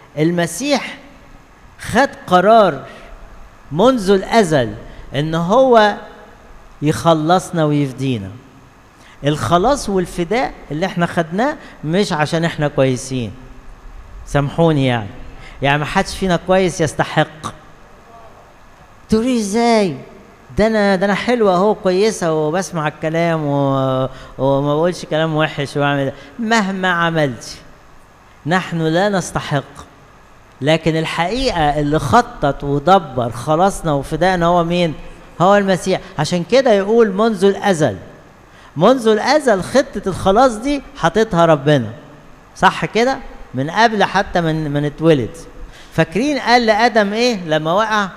المسيح خد قرار منذ الازل ان هو يخلصنا ويفدينا الخلاص والفداء اللي احنا خدناه مش عشان احنا كويسين سامحوني يعني يعني ما حدش فينا كويس يستحق تقولي ازاي ده انا ده انا حلوه اهو كويسه وبسمع الكلام و... وما بقولش كلام وحش واعمل مهما عملت نحن لا نستحق لكن الحقيقه اللي خطط ودبر خلاصنا وفدائنا هو مين هو المسيح عشان كده يقول منذ الازل منذ الازل خطه الخلاص دي حاططها ربنا صح كده من قبل حتى من من اتولد فاكرين قال لادم ايه لما وقع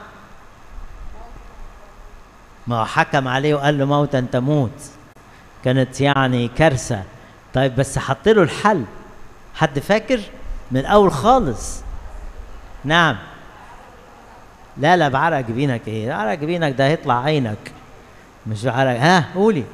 ما هو حكم عليه وقال له موتا تموت كانت يعني كارثه طيب بس حط له الحل حد فاكر من الاول خالص نعم لا لا بعرق جبينك ايه بعرق جبينك ده هيطلع عينك مش بعرق ها قولي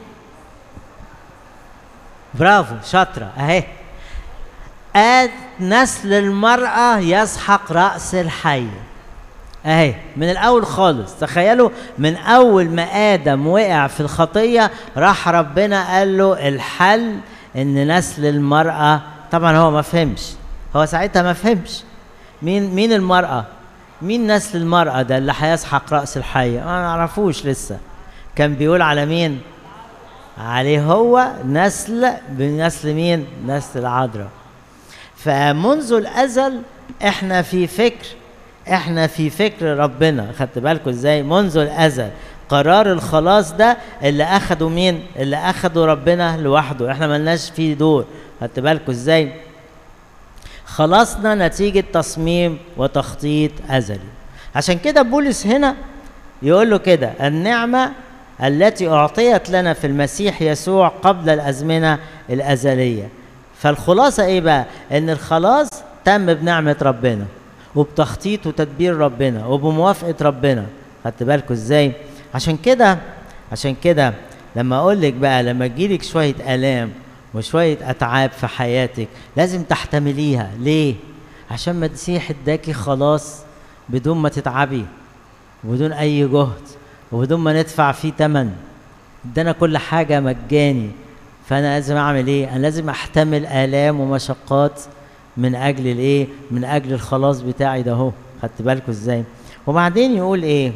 برافو شاطرة اهي آد نسل المرأة يسحق رأس الحي اهي من الاول خالص تخيلوا من اول ما ادم وقع في الخطيه راح ربنا قال له الحل ان نسل المراه طبعا هو ما فهمش هو ساعتها ما فهمش مين مين المراه مين نسل المراه ده اللي هيسحق راس الحيه ما نعرفوش لسه كان بيقول على مين عليه هو نسل بنسل مين نسل العذراء فمنذ الازل احنا في فكر احنا في فكر ربنا خدت بالكم ازاي منذ الازل قرار الخلاص ده اللي اخده مين اللي اخده ربنا لوحده احنا ملناش فيه دور خدت بالكم ازاي خلصنا نتيجة تصميم وتخطيط أزلي عشان كده بولس هنا يقول له كده النعمة التي أعطيت لنا في المسيح يسوع قبل الأزمنة الأزلية فالخلاصة إيه بقى؟ إن الخلاص تم بنعمة ربنا وبتخطيط وتدبير ربنا وبموافقه ربنا خدت بالكم ازاي عشان كده عشان كده لما اقول لك بقى لما تجيلك شويه الام وشويه اتعاب في حياتك لازم تحتمليها ليه عشان ما المسيح اداكي خلاص بدون ما تتعبي وبدون اي جهد وبدون ما ندفع فيه ثمن ادانا كل حاجه مجاني فانا لازم اعمل ايه انا لازم احتمل الام ومشقات من اجل الايه من اجل الخلاص بتاعي ده اهو خدت بالكم ازاي وبعدين يقول ايه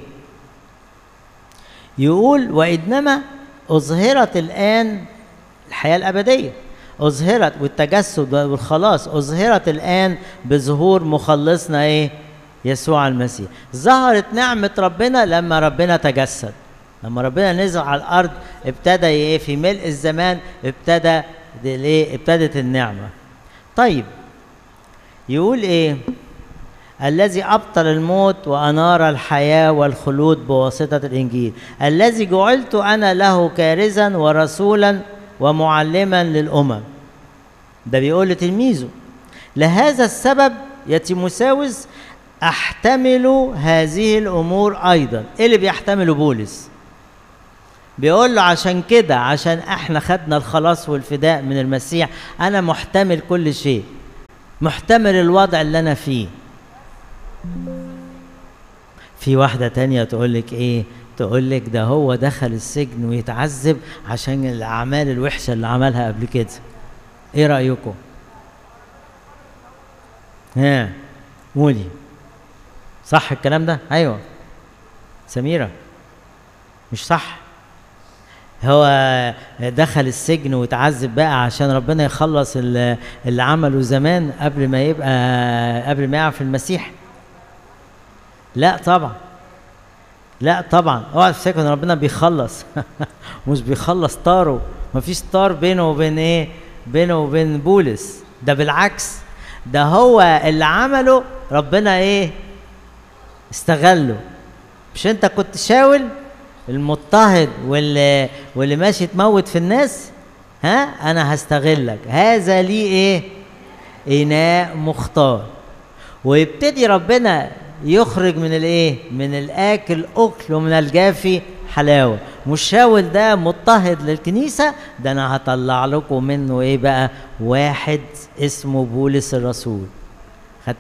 يقول وانما اظهرت الان الحياه الابديه اظهرت والتجسد والخلاص اظهرت الان بظهور مخلصنا ايه يسوع المسيح ظهرت نعمه ربنا لما ربنا تجسد لما ربنا نزل على الارض ابتدى ايه في ملء الزمان ابتدى الايه ابتدت النعمه طيب يقول ايه الذي ابطل الموت وانار الحياه والخلود بواسطه الانجيل الذي جعلت انا له كارزا ورسولا ومعلما للامم ده بيقول لتلميذه لهذا السبب يا تيموساوس احتمل هذه الامور ايضا ايه اللي بيحتمله بولس بيقول له عشان كده عشان احنا خدنا الخلاص والفداء من المسيح انا محتمل كل شيء محتمل الوضع اللي انا فيه في واحدة تانية تقول لك ايه تقول لك ده هو دخل السجن ويتعذب عشان الاعمال الوحشة اللي عملها قبل كده ايه رأيكم ها قولي صح الكلام ده ايوه سميرة مش صح هو دخل السجن وتعذب بقى عشان ربنا يخلص اللي, اللي عمله زمان قبل ما يبقى قبل ما يعرف المسيح لا طبعا لا طبعا اوعى تفتكر ان ربنا بيخلص مش بيخلص طاره مفيش طار بينه وبين ايه بينه وبين بولس ده بالعكس ده هو اللي عمله ربنا ايه استغله مش انت كنت شاول المضطهد واللي واللي ماشي تموت في الناس ها انا هستغلك هذا لي ايه اناء مختار ويبتدي ربنا يخرج من الايه من الاكل اكل ومن الجافي حلاوه مش شاول ده مضطهد للكنيسه ده انا هطلع لكم منه ايه بقى واحد اسمه بولس الرسول